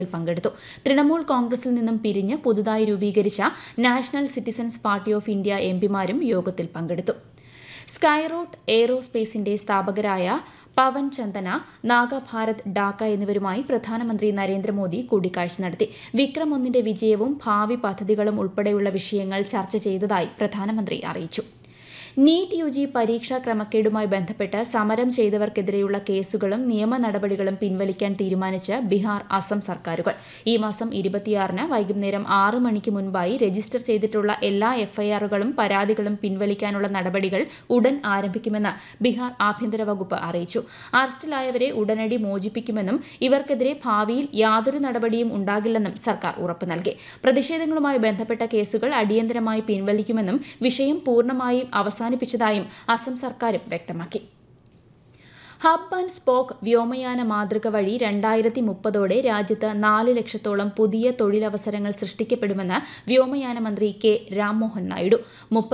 പങ്കെടുത്തു തൃണമൂൽ കോൺഗ്രസിൽ നിന്നും പിരിഞ്ഞ് പുതുതായി രൂപീകരിച്ച national citizens party of India എംപിമാരും യോഗത്തിൽ പങ്കെടുത്തു സ്കൈറോട്ട് എയ്റോസ്പേസിന്റെ സ്ഥാപകരായ പവൻ ചന്ദന നാഗഭാരത് ഡാക്ക എന്നിവരുമായി പ്രധാനമന്ത്രി നരേന്ദ്രമോദി കൂടിക്കാഴ്ച നടത്തി വിക്രം ഒന്നിന്റെ വിജയവും ഭാവി പദ്ധതികളും ഉൾപ്പെടെയുള്ള വിഷയങ്ങൾ ചർച്ച ചെയ്തതായി പ്രധാനമന്ത്രി അറിയിച്ചു നീറ്റ് യു ജി പരീക്ഷാ ക്രമക്കേടുമായി ബന്ധപ്പെട്ട് സമരം ചെയ്തവർക്കെതിരെയുള്ള കേസുകളും നിയമ നടപടികളും പിൻവലിക്കാൻ തീരുമാനിച്ച് ബീഹാർ അസം സർക്കാരുകൾ ഈ മാസം ഇരുപത്തിയാറിന് വൈകുന്നേരം ആറ് മണിക്ക് മുൻപായി രജിസ്റ്റർ ചെയ്തിട്ടുള്ള എല്ലാ എഫ്ഐആറുകളും പരാതികളും പിൻവലിക്കാനുള്ള നടപടികൾ ഉടൻ ആരംഭിക്കുമെന്ന് ബീഹാർ ആഭ്യന്തര വകുപ്പ് അറിയിച്ചു അറസ്റ്റിലായവരെ ഉടനടി മോചിപ്പിക്കുമെന്നും ഇവർക്കെതിരെ ഭാവിയിൽ യാതൊരു നടപടിയും ഉണ്ടാകില്ലെന്നും സർക്കാർ ഉറപ്പു നൽകി പ്രതിഷേധങ്ങളുമായി ബന്ധപ്പെട്ട കേസുകൾ അടിയന്തരമായി പിൻവലിക്കുമെന്നും വിഷയം പൂർണ്ണമായും അവസാനിപ്പിച്ചതായും അസം സർക്കാരും വ്യക്തമാക്കി ഹബ് ആൻഡ് സ്പോക്ക് വ്യോമയാന മാതൃക വഴി രണ്ടായിരത്തി മുപ്പതോടെ രാജ്യത്ത് നാല് ലക്ഷത്തോളം പുതിയ തൊഴിലവസരങ്ങൾ സൃഷ്ടിക്കപ്പെടുമെന്ന് വ്യോമയാന മന്ത്രി കെ രാംമോഹൻ നായിഡു